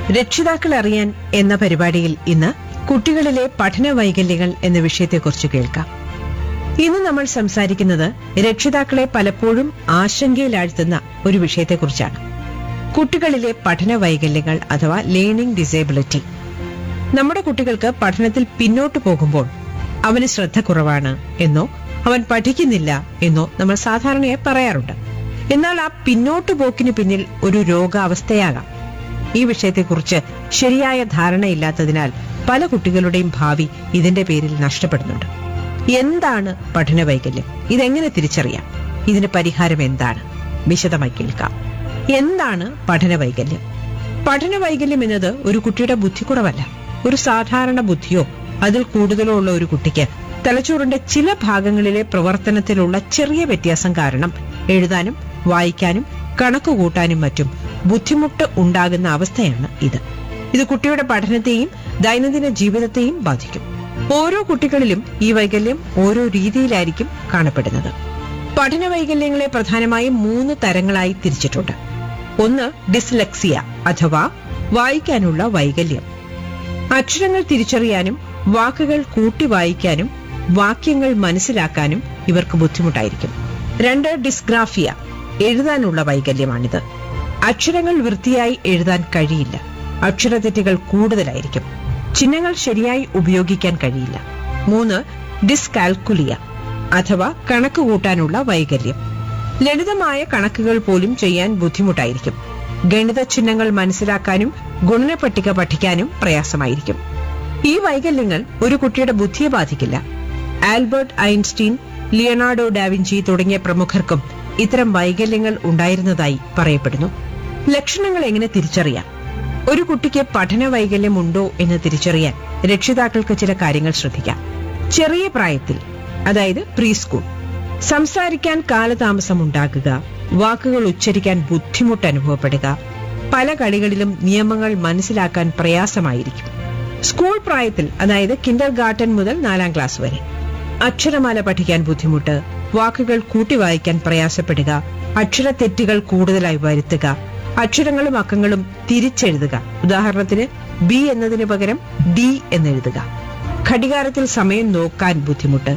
രക്ഷിതാക്കൾ അറിയാൻ എന്ന പരിപാടിയിൽ ഇന്ന് കുട്ടികളിലെ പഠന വൈകല്യങ്ങൾ എന്ന വിഷയത്തെക്കുറിച്ച് കേൾക്കാം ഇന്ന് നമ്മൾ സംസാരിക്കുന്നത് രക്ഷിതാക്കളെ പലപ്പോഴും ആശങ്കയിലാഴ്ത്തുന്ന ഒരു വിഷയത്തെക്കുറിച്ചാണ് കുട്ടികളിലെ പഠന വൈകല്യങ്ങൾ അഥവാ ലേണിംഗ് ഡിസേബിലിറ്റി നമ്മുടെ കുട്ടികൾക്ക് പഠനത്തിൽ പിന്നോട്ട് പോകുമ്പോൾ അവന് ശ്രദ്ധ കുറവാണ് എന്നോ അവൻ പഠിക്കുന്നില്ല എന്നോ നമ്മൾ സാധാരണയായി പറയാറുണ്ട് എന്നാൽ ആ പിന്നോട്ട് പോക്കിന് പിന്നിൽ ഒരു രോഗാവസ്ഥയാകാം ഈ വിഷയത്തെക്കുറിച്ച് ശരിയായ ധാരണയില്ലാത്തതിനാൽ പല കുട്ടികളുടെയും ഭാവി ഇതിന്റെ പേരിൽ നഷ്ടപ്പെടുന്നുണ്ട് എന്താണ് പഠന വൈകല്യം ഇതെങ്ങനെ തിരിച്ചറിയാം ഇതിന് പരിഹാരം എന്താണ് വിശദമായി കേൾക്കാം എന്താണ് പഠന വൈകല്യം പഠന വൈകല്യം എന്നത് ഒരു കുട്ടിയുടെ ബുദ്ധിക്കുറവല്ല ഒരു സാധാരണ ബുദ്ധിയോ അതിൽ കൂടുതലോ ഉള്ള ഒരു കുട്ടിക്ക് തലച്ചോറിന്റെ ചില ഭാഗങ്ങളിലെ പ്രവർത്തനത്തിലുള്ള ചെറിയ വ്യത്യാസം കാരണം എഴുതാനും വായിക്കാനും കണക്ക് കൂട്ടാനും മറ്റും ബുദ്ധിമുട്ട് ഉണ്ടാകുന്ന അവസ്ഥയാണ് ഇത് ഇത് കുട്ടിയുടെ പഠനത്തെയും ദൈനംദിന ജീവിതത്തെയും ബാധിക്കും ഓരോ കുട്ടികളിലും ഈ വൈകല്യം ഓരോ രീതിയിലായിരിക്കും കാണപ്പെടുന്നത് പഠന വൈകല്യങ്ങളെ പ്രധാനമായും മൂന്ന് തരങ്ങളായി തിരിച്ചിട്ടുണ്ട് ഒന്ന് ഡിസ്ലെക്സിയ അഥവാ വായിക്കാനുള്ള വൈകല്യം അക്ഷരങ്ങൾ തിരിച്ചറിയാനും വാക്കുകൾ കൂട്ടി വായിക്കാനും വാക്യങ്ങൾ മനസ്സിലാക്കാനും ഇവർക്ക് ബുദ്ധിമുട്ടായിരിക്കും രണ്ട് ഡിസ്ഗ്രാഫിയ എഴുതാനുള്ള വൈകല്യമാണിത് അക്ഷരങ്ങൾ വൃത്തിയായി എഴുതാൻ കഴിയില്ല അക്ഷരതെറ്റുകൾ കൂടുതലായിരിക്കും ചിഹ്നങ്ങൾ ശരിയായി ഉപയോഗിക്കാൻ കഴിയില്ല മൂന്ന് ഡിസ്കാൽക്കുലിയ അഥവാ കണക്ക് കൂട്ടാനുള്ള വൈകല്യം ലളിതമായ കണക്കുകൾ പോലും ചെയ്യാൻ ബുദ്ധിമുട്ടായിരിക്കും ഗണിത ചിഹ്നങ്ങൾ മനസ്സിലാക്കാനും ഗുണനപ്പട്ടിക പഠിക്കാനും പ്രയാസമായിരിക്കും ഈ വൈകല്യങ്ങൾ ഒരു കുട്ടിയുടെ ബുദ്ധിയെ ബാധിക്കില്ല ആൽബർട്ട് ഐൻസ്റ്റീൻ ലിയനാർഡോ ഡാവിഞ്ചി തുടങ്ങിയ പ്രമുഖർക്കും ഇത്തരം വൈകല്യങ്ങൾ ഉണ്ടായിരുന്നതായി പറയപ്പെടുന്നു ലക്ഷണങ്ങൾ എങ്ങനെ തിരിച്ചറിയാം ഒരു കുട്ടിക്ക് പഠന വൈകല്യം ഉണ്ടോ എന്ന് തിരിച്ചറിയാൻ രക്ഷിതാക്കൾക്ക് ചില കാര്യങ്ങൾ ശ്രദ്ധിക്കാം ചെറിയ പ്രായത്തിൽ അതായത് പ്രീ സ്കൂൾ സംസാരിക്കാൻ കാലതാമസം ഉണ്ടാകുക വാക്കുകൾ ഉച്ചരിക്കാൻ ബുദ്ധിമുട്ട് അനുഭവപ്പെടുക പല കളികളിലും നിയമങ്ങൾ മനസ്സിലാക്കാൻ പ്രയാസമായിരിക്കും സ്കൂൾ പ്രായത്തിൽ അതായത് കിൻഡർ ഗാർട്ടൻ മുതൽ നാലാം ക്ലാസ് വരെ അക്ഷരമാല പഠിക്കാൻ ബുദ്ധിമുട്ട് വാക്കുകൾ കൂട്ടി വായിക്കാൻ പ്രയാസപ്പെടുക അക്ഷരത്തെറ്റുകൾ കൂടുതലായി വരുത്തുക അക്ഷരങ്ങളും അക്കങ്ങളും തിരിച്ചെഴുതുക ഉദാഹരണത്തിന് ബി എന്നതിന് പകരം ഡി എന്നെഴുതുക ഘടികാരത്തിൽ സമയം നോക്കാൻ ബുദ്ധിമുട്ട്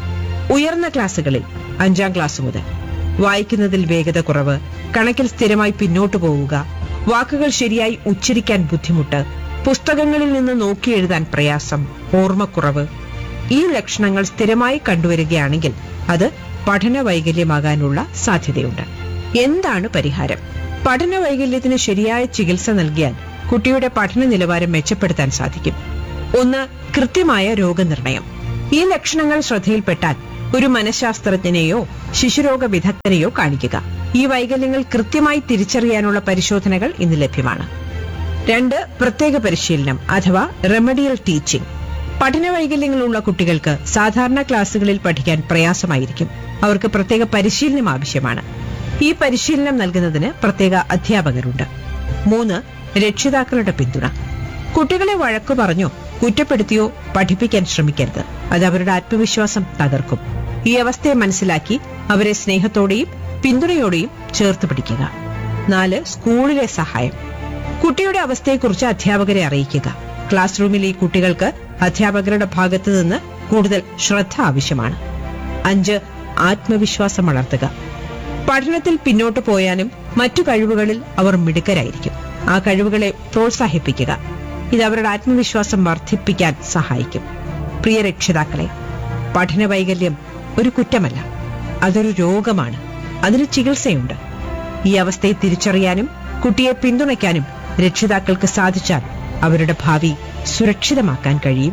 ഉയർന്ന ക്ലാസ്സുകളിൽ അഞ്ചാം ക്ലാസ് മുതൽ വായിക്കുന്നതിൽ വേഗത കുറവ് കണക്കിൽ സ്ഥിരമായി പിന്നോട്ടു പോവുക വാക്കുകൾ ശരിയായി ഉച്ചരിക്കാൻ ബുദ്ധിമുട്ട് പുസ്തകങ്ങളിൽ നിന്ന് നോക്കി എഴുതാൻ പ്രയാസം ഓർമ്മക്കുറവ് ഈ ലക്ഷണങ്ങൾ സ്ഥിരമായി കണ്ടുവരികയാണെങ്കിൽ അത് പഠന വൈകല്യമാകാനുള്ള സാധ്യതയുണ്ട് എന്താണ് പരിഹാരം പഠന വൈകല്യത്തിന് ശരിയായ ചികിത്സ നൽകിയാൽ കുട്ടിയുടെ പഠന നിലവാരം മെച്ചപ്പെടുത്താൻ സാധിക്കും ഒന്ന് കൃത്യമായ രോഗനിർണയം ഈ ലക്ഷണങ്ങൾ ശ്രദ്ധയിൽപ്പെട്ടാൽ ഒരു മനഃശാസ്ത്രജ്ഞനെയോ ശിശുരോഗ വിദഗ്ധനെയോ കാണിക്കുക ഈ വൈകല്യങ്ങൾ കൃത്യമായി തിരിച്ചറിയാനുള്ള പരിശോധനകൾ ഇന്ന് ലഭ്യമാണ് രണ്ട് പ്രത്യേക പരിശീലനം അഥവാ റെമഡിയൽ ടീച്ചിംഗ് പഠന വൈകല്യങ്ങളുള്ള കുട്ടികൾക്ക് സാധാരണ ക്ലാസ്സുകളിൽ പഠിക്കാൻ പ്രയാസമായിരിക്കും അവർക്ക് പ്രത്യേക പരിശീലനം ആവശ്യമാണ് ഈ പരിശീലനം നൽകുന്നതിന് പ്രത്യേക അധ്യാപകരുണ്ട് മൂന്ന് രക്ഷിതാക്കളുടെ പിന്തുണ കുട്ടികളെ വഴക്കു പറഞ്ഞോ കുറ്റപ്പെടുത്തിയോ പഠിപ്പിക്കാൻ ശ്രമിക്കരുത് അത് അവരുടെ ആത്മവിശ്വാസം തകർക്കും ഈ അവസ്ഥയെ മനസ്സിലാക്കി അവരെ സ്നേഹത്തോടെയും പിന്തുണയോടെയും ചേർത്ത് പിടിക്കുക നാല് സ്കൂളിലെ സഹായം കുട്ടിയുടെ അവസ്ഥയെക്കുറിച്ച് അധ്യാപകരെ അറിയിക്കുക ക്ലാസ് റൂമിൽ ഈ കുട്ടികൾക്ക് അധ്യാപകരുടെ ഭാഗത്തു നിന്ന് കൂടുതൽ ശ്രദ്ധ ആവശ്യമാണ് അഞ്ച് ആത്മവിശ്വാസം വളർത്തുക പഠനത്തിൽ പിന്നോട്ട് പോയാലും മറ്റു കഴിവുകളിൽ അവർ മിടുക്കരായിരിക്കും ആ കഴിവുകളെ പ്രോത്സാഹിപ്പിക്കുക ഇത് അവരുടെ ആത്മവിശ്വാസം വർദ്ധിപ്പിക്കാൻ സഹായിക്കും പ്രിയ രക്ഷിതാക്കളെ പഠന വൈകല്യം ഒരു കുറ്റമല്ല അതൊരു രോഗമാണ് അതിന് ചികിത്സയുണ്ട് ഈ അവസ്ഥയെ തിരിച്ചറിയാനും കുട്ടിയെ പിന്തുണയ്ക്കാനും രക്ഷിതാക്കൾക്ക് സാധിച്ചാൽ അവരുടെ ഭാവി സുരക്ഷിതമാക്കാൻ കഴിയും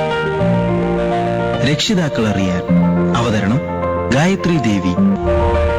രക്ഷിതാക്കൾ അറിയാൻ അവതരണം ഗായത്രി ദേവി